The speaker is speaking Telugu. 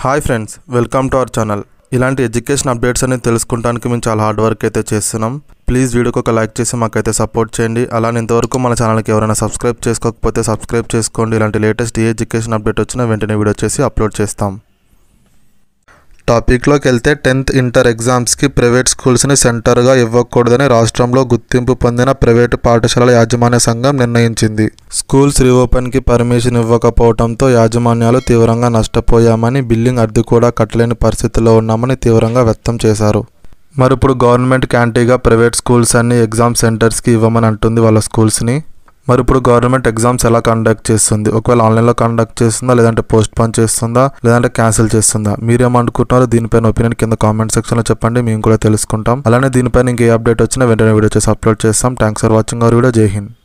hi friends welcome to our channel ఇలాంటి ఎడ్యుకేషన్ అప్డేట్స్ అనేది తెలుసుకోవడానికి మేము చాలా హార్డ్ వర్క్ అయితే చేస్తున్నాం ప్లీజ్ వీడియోకి ఒక లైక్ చేసి మాకైతే సపోర్ట్ చేయండి అలానే ఇంతవరకు మన ఛానల్కి ఎవరైనా సబ్స్క్రైబ్ చేసుకోకపోతే సబ్స్క్రైబ్ చేసుకోండి ఇలాంటి లేటెస్ట్ ఏ ఎడ్యుకేషన్ అప్డేట్ వచ్చినా వెంటనే వీడియో చేసి అప్లోడ్ చేస్తాం టాపిక్లోకి వెళ్తే టెన్త్ ఇంటర్ ఎగ్జామ్స్కి ప్రైవేట్ స్కూల్స్ని సెంటర్గా ఇవ్వకూడదని రాష్ట్రంలో గుర్తింపు పొందిన ప్రైవేటు పాఠశాలల యాజమాన్య సంఘం నిర్ణయించింది స్కూల్స్ రీఓపెన్కి పర్మిషన్ ఇవ్వకపోవడంతో యాజమాన్యాలు తీవ్రంగా నష్టపోయామని బిల్లింగ్ అద్దె కూడా కట్టలేని పరిస్థితిలో ఉన్నామని తీవ్రంగా వ్యక్తం చేశారు మరి ఇప్పుడు గవర్నమెంట్ క్యాంటీగా ప్రైవేట్ స్కూల్స్ అన్ని ఎగ్జామ్ సెంటర్స్కి ఇవ్వమని అంటుంది వాళ్ళ స్కూల్స్ని మరి ఇప్పుడు గవర్నమెంట్ ఎగ్జామ్స్ ఎలా కండక్ట్ చేస్తుంది ఒకవేళ ఆన్లైన్లో కండక్ట్ చేస్తుందా లేదంటే పోస్ట్ పోన్ చేస్తుందా లేదంటే క్యాన్సిల్ చేస్తుందా మీరేమనుకుంటున్నారో దీనిపైన ఒపీనియన్ కింద కామెంట్ సెక్షన్లో చెప్పండి మేము కూడా తెలుసుకుంటాం అలానే దీనిపైన ఇంకే అప్డేట్ వచ్చినా వెంటనే వీడియో చేసి అప్లోడ్ చేస్తాం thanks for watching our video Jai Hind